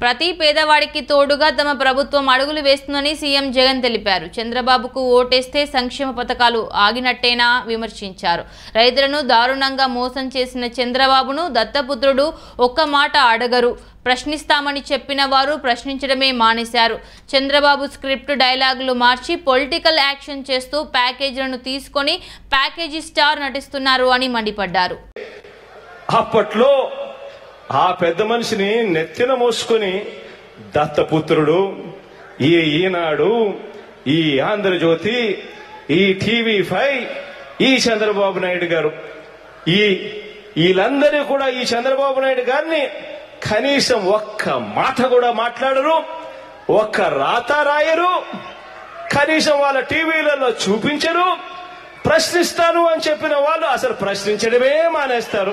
ప్రతి పేదవాడికి తోడుగా తమ ప్రభుత్వం అడుగులు వేస్తుందని సీఎం జగన్ తెలిపారు చంద్రబాబుకు ఓటేస్తే సంక్షేమ పథకాలు ఆగినట్టేనా విమర్శించారు రైతులను దారుణంగా మోసం చేసిన చంద్రబాబును దత్తపుత్రుడు ఒక్క మాట అడగరు ప్రశ్నిస్తామని చెప్పిన వారు ప్రశ్నించడమే మానేశారు చంద్రబాబు స్క్రిప్ట్ డైలాగులు మార్చి పొలిటికల్ యాక్షన్ చేస్తూ ప్యాకేజీలను తీసుకొని ప్యాకేజీ స్టార్ నటిస్తున్నారు అని మండిపడ్డారు అప్పట్లో ఆ పెద్ద మనిషిని నెత్తిన మోసుకొని దత్తపుత్రుడు ఈ ఈనాడు ఈ ఆంధ్రజ్యోతి ఈ టీవీ ఫైవ్ ఈ చంద్రబాబు నాయుడు గారు ఈ వీళ్ళందరూ కూడా ఈ చంద్రబాబు నాయుడు గారిని కనీసం ఒక్క మాట కూడా మాట్లాడరు ఒక్క రాత రాయరు కనీసం వాళ్ళ టీవీలలో చూపించరు ప్రశ్నిస్తాను అని చెప్పిన వాళ్ళు అసలు ప్రశ్నించడమే మానేస్తారు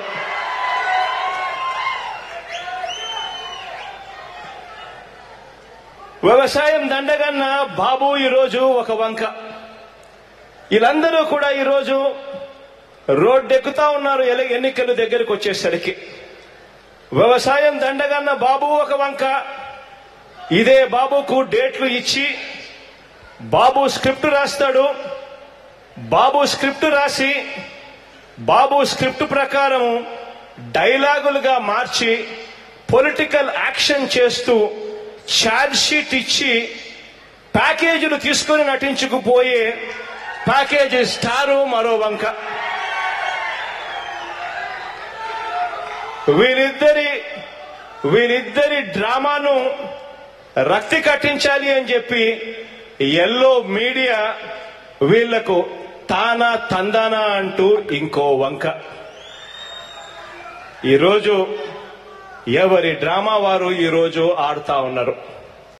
వ్యవసాయం దండగన్న బాబు ఈరోజు ఒక వంక వీళ్ళందరూ కూడా ఈరోజు రోడ్డెక్కుతా ఉన్నారు ఎల- ఎన్నికలు దగ్గరికి వచ్చేసరికి వ్యవసాయం దండగన్న బాబు ఒక వంక ఇదే బాబుకు డేట్లు ఇచ్చి బాబు స్క్రిప్ట్ రాస్తాడు బాబు స్క్రిప్ట్ రాసి బాబు స్క్రిప్ట్ ప్రకారం డైలాగులుగా మార్చి పొలిటికల్ యాక్షన్ చేస్తూ ఛార్జ్ షీట్ ఇచ్చి ప్యాకేజీలు తీసుకొని నటించుకుపోయే ప్యాకేజీ స్టారు మరో వంక వీరిద్దరి వీరిద్దరి డ్రామాను రక్తి కట్టించాలి అని చెప్పి ఎల్లో మీడియా వీళ్లకు తానా తందానా అంటూ ఇంకో వంక ఈరోజు ఎవరి డ్రామా వారు ఈరోజు ఆడుతా ఉన్నారు